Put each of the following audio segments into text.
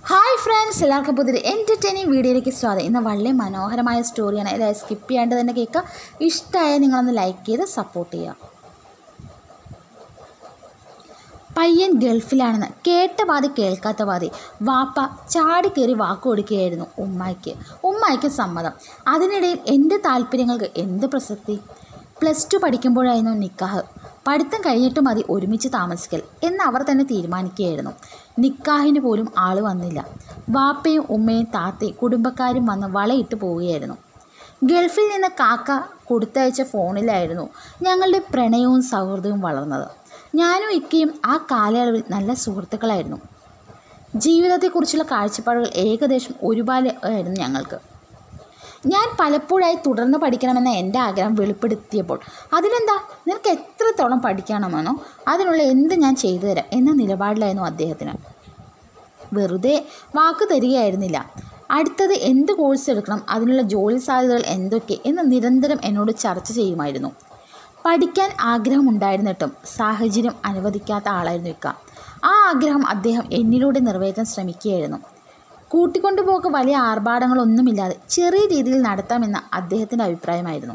hi friends എല്ലാവർക്കും പുതിയൊരു entertaining വീഡിയോയിലേക്ക് സ്വാഗതം ഇന്ന് വളരെ മനോഹരമായ സ്റ്റോറിയാണ് അതായത് സ്കിപ്പ് ചെയ്യാണ്ട് തന്നെ കേൾക്കുക ഇഷ്ടമായ നിങ്ങളൊന്ന് ലൈക്ക് ചെയ്ത് സപ്പോർട്ട് ചെയ്യുക പയ്യൻ ഗൾഫിലാണെന്ന് കേട്ട പാതി കേൾക്കാത്ത പാതി വാപ്പ ചാടി കയറി വാക്ക് കൊടുക്കുകയായിരുന്നു ഉമ്മായിക്ക് ഉമ്മായിക്ക് സമ്മതം അതിനിടയിൽ എൻ്റെ താല്പര്യങ്ങൾക്ക് എന്ത് പ്രസക്തി പ്ലസ് ടു പഠിക്കുമ്പോഴായിരുന്നു നിക്കാഹ് പഠിത്തം കഴിഞ്ഞിട്ട് മതി ഒരുമിച്ച് താമസിക്കൽ എന്ന് അവർ തന്നെ തീരുമാനിക്കുകയായിരുന്നു നിക്കാഹിന് പോലും ആൾ വന്നില്ല വാപ്പയും ഉമ്മയും താത്തയും കുടുംബക്കാരും വന്ന് വളയിട്ട് പോവുകയായിരുന്നു ഗൾഫിൽ നിന്ന് കാക്ക കൊടുത്തയച്ച ഫോണിലായിരുന്നു ഞങ്ങളുടെ പ്രണയവും സൗഹൃദവും വളർന്നത് ഞാനും ഇക്കയും ആ കാലയളവിൽ നല്ല സുഹൃത്തുക്കളായിരുന്നു ജീവിതത്തെക്കുറിച്ചുള്ള കാഴ്ചപ്പാടുകൾ ഏകദേശം ഒരുപോലെ ആയിരുന്നു ഞങ്ങൾക്ക് ഞാൻ പലപ്പോഴായി തുടർന്ന് പഠിക്കണമെന്ന എൻ്റെ ആഗ്രഹം വെളിപ്പെടുത്തിയപ്പോൾ അതിനെന്താ നിനക്ക് എത്രത്തോളം പഠിക്കണമെന്നോ അതിനുള്ള എന്ത് ഞാൻ ചെയ്തു തരാം എന്ന നിലപാടിലായിരുന്നു അദ്ദേഹത്തിന് വെറുതെ വാക്ക് തരികയായിരുന്നില്ല അടുത്തത് എന്ത് കോഴ്സ് എടുക്കണം അതിനുള്ള ജോലി സാധ്യതകൾ എന്തൊക്കെ എന്ന് നിരന്തരം എന്നോട് ചർച്ച ചെയ്യുമായിരുന്നു പഠിക്കാൻ ആഗ്രഹമുണ്ടായിരുന്നിട്ടും സാഹചര്യം അനുവദിക്കാത്ത ആളായിരുന്നു ഇക്ക ആ ആഗ്രഹം അദ്ദേഹം എന്നിലൂടെ നിറവേറ്റാൻ ശ്രമിക്കുകയായിരുന്നു കൂട്ടിക്കൊണ്ടുപോക്ക് വലിയ ആർഭാടങ്ങളൊന്നുമില്ലാതെ ചെറിയ രീതിയിൽ നടത്താമെന്ന അദ്ദേഹത്തിൻ്റെ അഭിപ്രായമായിരുന്നു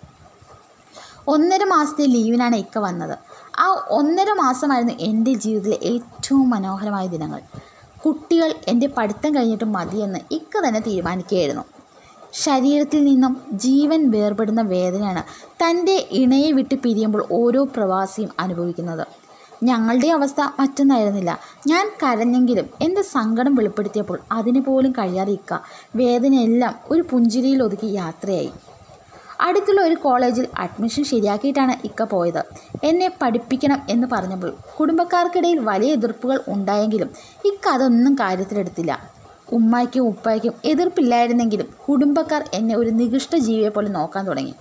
ഒന്നര മാസത്തെ ലീവിനാണ് ഇക്ക വന്നത് ആ ഒന്നര മാസമായിരുന്നു എൻ്റെ ജീവിതത്തിലെ ഏറ്റവും മനോഹരമായ ദിനങ്ങൾ കുട്ടികൾ എൻ്റെ പഠിത്തം കഴിഞ്ഞിട്ട് മതിയെന്ന് ഇക്ക തന്നെ തീരുമാനിക്കുകയായിരുന്നു ശരീരത്തിൽ നിന്നും ജീവൻ വേർപെടുന്ന വേദനയാണ് തൻ്റെ ഇണയെ വിട്ട് പിരിയുമ്പോൾ ഓരോ പ്രവാസിയും അനുഭവിക്കുന്നത് ഞങ്ങളുടെ അവസ്ഥ മറ്റൊന്നായിരുന്നില്ല ഞാൻ കരഞ്ഞെങ്കിലും എൻ്റെ സങ്കടം വെളിപ്പെടുത്തിയപ്പോൾ അതിന് പോലും കഴിയാതെ ഇക്ക വേദനയെല്ലാം ഒരു പുഞ്ചിരിയിൽ ഒതുക്കി യാത്രയായി അടുത്തുള്ള ഒരു കോളേജിൽ അഡ്മിഷൻ ശരിയാക്കിയിട്ടാണ് ഇക്ക പോയത് എന്നെ പഠിപ്പിക്കണം എന്ന് പറഞ്ഞപ്പോൾ കുടുംബക്കാർക്കിടയിൽ വലിയ എതിർപ്പുകൾ ഉണ്ടായെങ്കിലും ഇക്ക അതൊന്നും കാര്യത്തിലെടുത്തില്ല ഉമ്മായ്ക്കും ഉപ്പായ്ക്കും എതിർപ്പില്ലായിരുന്നെങ്കിലും കുടുംബക്കാർ എന്നെ ഒരു നികൃഷ്ട ജീവിയെ പോലെ നോക്കാൻ തുടങ്ങി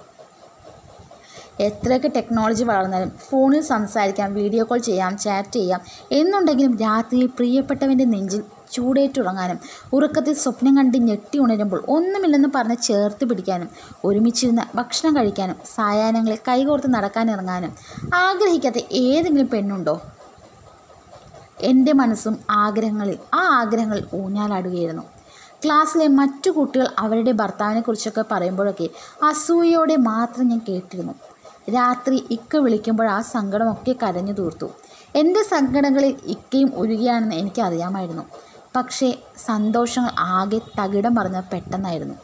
എത്രയൊക്കെ ടെക്നോളജി വളർന്നാലും ഫോണിൽ സംസാരിക്കാം വീഡിയോ കോൾ ചെയ്യാം ചാറ്റ് ചെയ്യാം എന്നുണ്ടെങ്കിലും രാത്രിയിൽ പ്രിയപ്പെട്ടവൻ്റെ നെഞ്ചിൽ ചൂടേറ്റുറങ്ങാനും ഉറക്കത്തിൽ സ്വപ്നം കണ്ട് ഞെട്ടി ഉണരുമ്പോൾ ഒന്നുമില്ലെന്ന് പറഞ്ഞ് ചേർത്ത് പിടിക്കാനും ഒരുമിച്ചിരുന്ന് ഭക്ഷണം കഴിക്കാനും സായാഹ്നങ്ങളിൽ കൈകോർത്ത് നടക്കാനിറങ്ങാനും ആഗ്രഹിക്കാത്ത ഏതെങ്കിലും പെണ്ണുണ്ടോ എൻ്റെ മനസ്സും ആഗ്രഹങ്ങളിൽ ആ ആഗ്രഹങ്ങളിൽ ഊഞ്ഞാലാടുകയായിരുന്നു ക്ലാസ്സിലെ മറ്റു കുട്ടികൾ അവരുടെ ഭർത്താവിനെക്കുറിച്ചൊക്കെ പറയുമ്പോഴൊക്കെ അസൂയയോടെ മാത്രം ഞാൻ കേട്ടിരുന്നു രാത്രി ഇക്ക വിളിക്കുമ്പോൾ ആ സങ്കടമൊക്കെ കരഞ്ഞു തീർത്തു എൻ്റെ സങ്കടങ്ങളിൽ ഇക്കയും ഉരുകയാണെന്ന് എനിക്കറിയാമായിരുന്നു പക്ഷേ സന്തോഷങ്ങൾ ആകെ തകിടം പറഞ്ഞ പെട്ടെന്നായിരുന്നു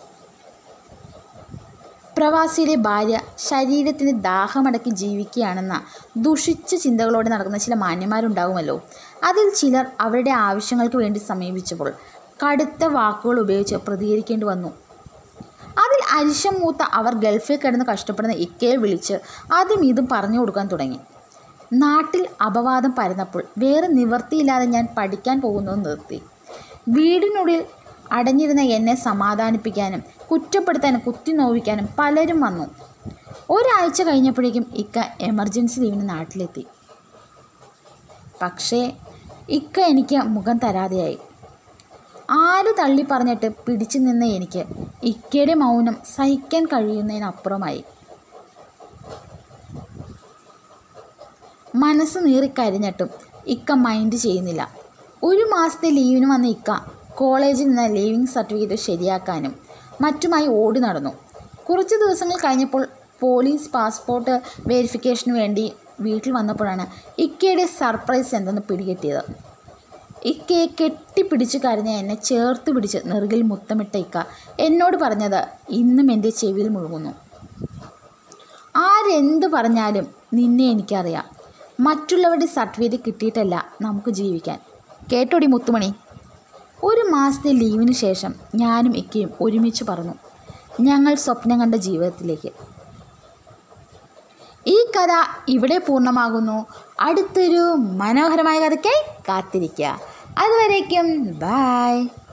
പ്രവാസിയുടെ ഭാര്യ ശരീരത്തിന് ദാഹമടക്കി ജീവിക്കുകയാണെന്ന ദുഷിച്ച ചിന്തകളോടെ നടക്കുന്ന ചില മാന്യന്മാരുണ്ടാകുമല്ലോ അതിൽ ചിലർ അവരുടെ ആവശ്യങ്ങൾക്ക് വേണ്ടി സമീപിച്ചപ്പോൾ കടുത്ത വാക്കുകൾ ഉപയോഗിച്ച് പ്രതികരിക്കേണ്ടി വന്നു അതിൽ അരിശം മൂത്ത അവർ ഗൾഫിൽ കിടന്ന് കഷ്ടപ്പെടുന്ന ഇക്കയെ വിളിച്ച് അതും ഇതും പറഞ്ഞു കൊടുക്കാൻ തുടങ്ങി നാട്ടിൽ അപവാദം പരന്നപ്പോൾ വേറെ നിവർത്തിയില്ലാതെ ഞാൻ പഠിക്കാൻ പോകുന്നത് നിർത്തി വീടിനുള്ളിൽ അടഞ്ഞിരുന്ന എന്നെ സമാധാനിപ്പിക്കാനും കുറ്റപ്പെടുത്താനും കുത്തി നോവിക്കാനും പലരും വന്നു ഒരാഴ്ച കഴിഞ്ഞപ്പോഴേക്കും ഇക്ക എമർജൻസി ലീവിന് നാട്ടിലെത്തി പക്ഷേ ഇക്ക എനിക്ക് മുഖം തരാതെയായി ആര് തള്ളി പറഞ്ഞിട്ട് പിടിച്ചു നിന്ന എനിക്ക് ഇക്കയുടെ മൗനം സഹിക്കാൻ കഴിയുന്നതിനപ്പുറമായി മനസ്സ് നീറിക്കരിഞ്ഞിട്ടും ഇക്ക മൈൻഡ് ചെയ്യുന്നില്ല ഒരു മാസത്തെ ലീവിന് വന്ന ഇക്ക കോളേജിൽ നിന്ന് ലീവിങ് സർട്ടിഫിക്കറ്റ് ശരിയാക്കാനും മറ്റുമായി ഓടി നടന്നു കുറച്ച് ദിവസങ്ങൾ കഴിഞ്ഞപ്പോൾ പോലീസ് പാസ്പോർട്ട് വെരിഫിക്കേഷന് വേണ്ടി വീട്ടിൽ വന്നപ്പോഴാണ് ഇക്കയുടെ സർപ്രൈസ് എന്തെന്ന് പിടികിട്ടിയത് ഇക്കയെ കെട്ടിപ്പിടിച്ച് കരഞ്ഞ എന്നെ ചേർത്ത് പിടിച്ച് നെറുകിൽ മുത്തമിട്ട ഇക്ക എന്നോട് പറഞ്ഞത് ഇന്നും എൻ്റെ ചെവിയിൽ മുഴുകുന്നു ആരെന്ത് പറഞ്ഞാലും നിന്നെ എനിക്കറിയാം മറ്റുള്ളവരുടെ സർട്ടിഫിക്കറ്റ് കിട്ടിയിട്ടല്ല നമുക്ക് ജീവിക്കാൻ കേട്ടോടി മുത്തുമണി ഒരു മാസത്തെ ലീവിന് ശേഷം ഞാനും ഇക്കയും ഒരുമിച്ച് പറഞ്ഞു ഞങ്ങൾ സ്വപ്നം കണ്ട ജീവിതത്തിലേക്ക് ഈ കഥ ഇവിടെ പൂർണ്ണമാകുന്നു അടുത്തൊരു മനോഹരമായ കഥയ്ക്കായി കാത്തിരിക്കുക അതുവരേക്കും ബായ്